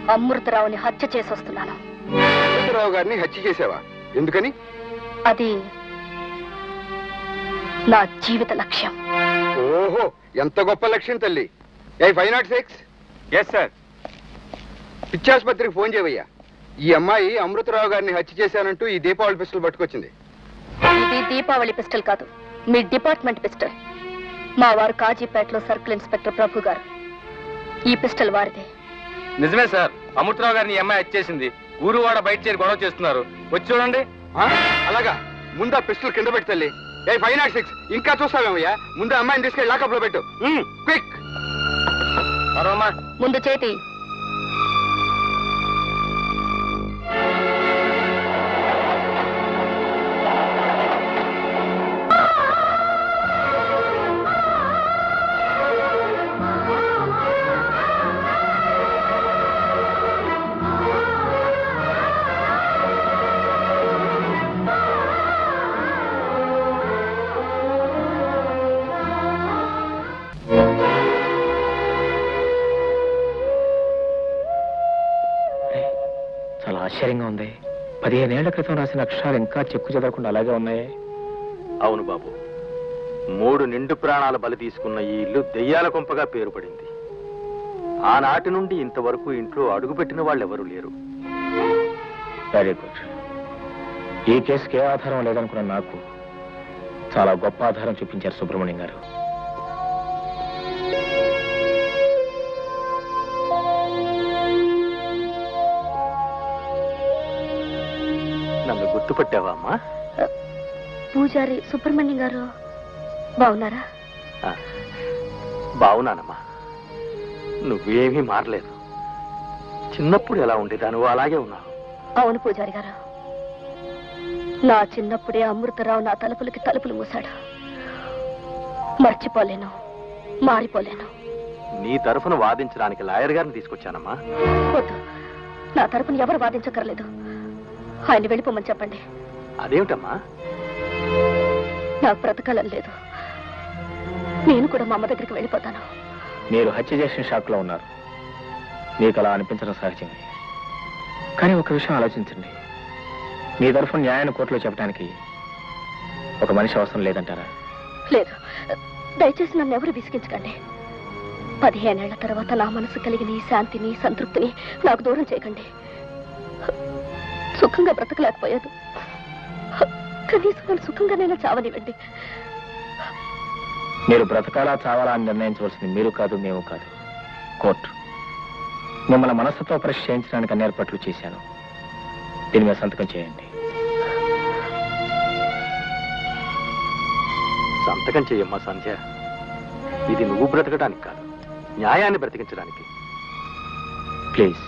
అమృతరావుని హత్య చేసి వస్తున్నాను రావు గారిని హత్య చేసావా ఎందుకని అది నా జీవిత లక్ష్యం ఓహో ఎంత గొప్ప లక్ష్యం తల్లి A five not six S sir పిచ్చాసుపత్రికి ఫోన్ చేయవయ్యా ఈ అమ్మాయి అమృతరావు గారిని హత్య చేశానంటూ ఈ దీపావళి పిస్టల్ పట్టుకొచ్చింది ఇది దీపావళి పిస్టల్ కాదు మీ డిపార్ట్మెంట్ పిస్టల్ మా వారు కాజీపేటలో సర్కిల్ ఇన్స్పెక్టర్ ప్రభు గారు ఈ పిస్టల్ వారిదే నిజమే సార్ అమృతరావు గారిని ఈ అమ్మాయి వచ్చేసింది ఊరు వాడ బయట చేరి గొడవ చేస్తున్నారు వచ్చి చూడండి ఆ? అలాగా ముందు ఆ పిస్టల్ కింద పెట్టు తల్లి ఏ ఫైవ్ నాట్ సిక్స్ ఇంకా చూస్తావేమయ్యా ముందు ఆ అమ్మాయిని తీసుకెళ్ళి లాకప్ లో పెట్టు క్విక్ మరోమ్మా ముందు చేతి చాలా ఆశ్చర్యంగా ఉంది పదిహేనేళ్ల క్రితం రాసిన అక్షరాలు ఇంకా చెక్కు చెదరకుండా అలాగే ఉన్నాయి అవును బాబు మూడు నిండు ప్రాణాల బలి తీసుకున్న ఈ ఇల్లు దెయ్యాల కొంపగా పేరు పడింది ఆనాటి నుండి ఇంతవరకు ఇంట్లో అడుగుపెట్టిన వాళ్ళెవరూ లేరు వెరీ గుడ్ ఈ కేసుకి ఏ ఆధారం లేదనుకున్న నాకు చాలా గొప్ప ఆధారం చూపించారు సుబ్రహ్మణ్యం గారు నన్ను గుర్తుపట్టావా అమ్మా పూజారి సుబ్రహ్మణ్యం గారు బాగున్నారా ఆ, బావునానమ్మా నువ్వేమీ మారలేదు చిన్నప్పుడు ఎలా ఉండేదాను అలాగే ఉన్నావు అవును పూజారి గారు నా చిన్నప్పుడే అమృతరావు నా తలుపులకి తలుపులు మూశాడు మర్చిపోలేను మారిపోలేను నీ తరఫున వాదించడానికి లాయర్ గారిని తీసుకొచ్చానమ్మా వద్దు నా తరపున ఎవరు వాదించక్కర్లేదు ఆయన వెళ్ళిపోమని చెప్పండి అదేమిటమ్మా నాకు బ్రతకాలని లేదు నేను కూడా మా అమ్మ దగ్గరికి వెళ్ళిపోతాను మీరు హత్య చేసిన షాక్ లో ఉన్నారు మీకు అలా అనిపించడం సహజమే కానీ ఒక విషయం ఆలోచించండి మీ తరఫున న్యాయాన్ని కోర్టులో చెప్పడానికి ఒక మనిషి అవసరం లేదంటారా లేదు దయచేసి నన్ను ఎవరు విసిగించకండి పదిహేనేళ్ల తర్వాత నా మనసు కలిగిన ఈ శాంతిని సంతృప్తిని నాకు దూరం చేయకండి సుఖంగా బ్రతకలేకపోయాను కనీసం నన్ను సుఖంగానైనా చావనివ్వండి మీరు బ్రతకాలా చావాలా అని నిర్ణయించవలసింది మీరు కాదు మేము కాదు కోర్టు మిమ్మల్ని మనస్సుతో పరీక్ష చేయించడానికి అన్ని ఏర్పాట్లు చేశాను దీని మీద సంతకం చేయండి సంతకం చెయ్యమ్మా సంధ్య ఇది నువ్వు బ్రతకడానికి కాదు న్యాయాన్ని బ్రతికించడానికి ప్లీజ్